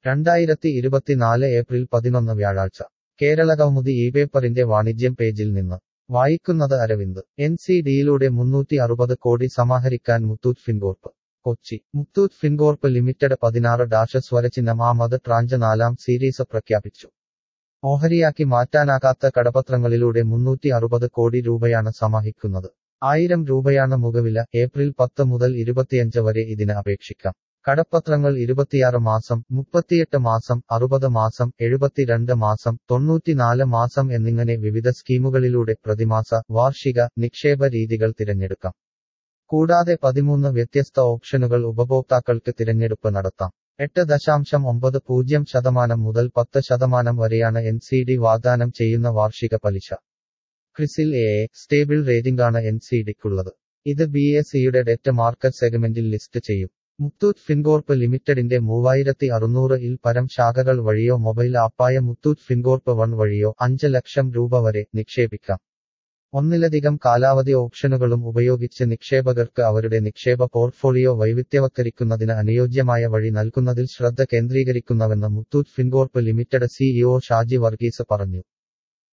രണ്ടായിരത്തി ഇരുപത്തിനാല് ഏപ്രിൽ പതിനൊന്ന് വ്യാഴാഴ്ച കേരള കൗമുദി ഈ പേപ്പറിന്റെ വാണിജ്യം പേജിൽ നിന്ന് വായിക്കുന്നത് അരവിന്ദ് എൻ സി ഡിയിലൂടെ മുന്നൂറ്റി അറുപത് കോടി സമാഹരിക്കാൻ മുത്തൂറ്റ് ഫിൻകോർപ്പ് കൊച്ചി മുത്തൂറ്റ് ഫിൻകോർപ്പ് ലിമിറ്റഡ് പതിനാറ് ഡാഷ് സ്വരചിഹ്നം ആമത് ട്രാഞ്ച് നാലാം സീരീസ് പ്രഖ്യാപിച്ചു ഓഹരിയാക്കി മാറ്റാനാകാത്ത കടപത്രങ്ങളിലൂടെ മുന്നൂറ്റി അറുപത് കോടി രൂപയാണ് സമാഹിക്കുന്നത് ആയിരം രൂപയാണ് മുഖവില ഏപ്രിൽ പത്ത് മുതൽ ഇരുപത്തിയഞ്ച് വരെ ഇതിന് അപേക്ഷിക്കാം കടപ്പത്രങ്ങൾ ഇരുപത്തിയാറ് മാസം മുപ്പത്തിയെട്ട് മാസം അറുപത് മാസം എഴുപത്തിരണ്ട് മാസം തൊണ്ണൂറ്റിനാല് മാസം എന്നിങ്ങനെ വിവിധ സ്കീമുകളിലൂടെ പ്രതിമാസ വാർഷിക നിക്ഷേപ രീതികൾ തിരഞ്ഞെടുക്കാം കൂടാതെ പതിമൂന്ന് വ്യത്യസ്ത ഓപ്ഷനുകൾ ഉപഭോക്താക്കൾക്ക് തിരഞ്ഞെടുപ്പ് നടത്താം എട്ട് ദശാംശം ഒമ്പത് പൂജ്യം ശതമാനം മുതൽ പത്ത് ശതമാനം വരെയാണ് എൻ സി ഡി വാഗ്ദാനം ചെയ്യുന്ന വാർഷിക പലിശ ക്രിസിൽ എ സ്റ്റേബിൾ റേറ്റിംഗാണ് എൻ സി ഡിക്കുള്ളത് ഇത് ബി എസ് സിയുടെ ഡെറ്റ് മാർക്കറ്റ് സെഗ്മെന്റിൽ ലിസ്റ്റ് ചെയ്യും മുത്തൂറ്റ് ഫിൻകോർപ്പ് ലിമിറ്റഡിന്റെ മൂവായിരത്തി അറുന്നൂറ് ഇൽ പരം ശാഖകൾ വഴിയോ മൊബൈൽ ആപ്പായ മുത്തൂറ്റ് ഫിൻകോർപ്പ് വൺ വഴിയോ അഞ്ച് ലക്ഷം രൂപ വരെ നിക്ഷേപിക്കാം ഒന്നിലധികം കാലാവധി ഓപ്ഷനുകളും ഉപയോഗിച്ച് നിക്ഷേപകർക്ക് അവരുടെ നിക്ഷേപ പോർട്ട്ഫോളിയോ വൈവിധ്യവത്കരിക്കുന്നതിന് അനുയോജ്യമായ വഴി നൽകുന്നതിൽ ശ്രദ്ധ കേന്ദ്രീകരിക്കുന്നുവെന്ന് മുത്തൂറ്റ് ഫിൻകോർപ്പ് ലിമിറ്റഡ് സിഇഒ ഷാജി വർഗീസ് പറഞ്ഞു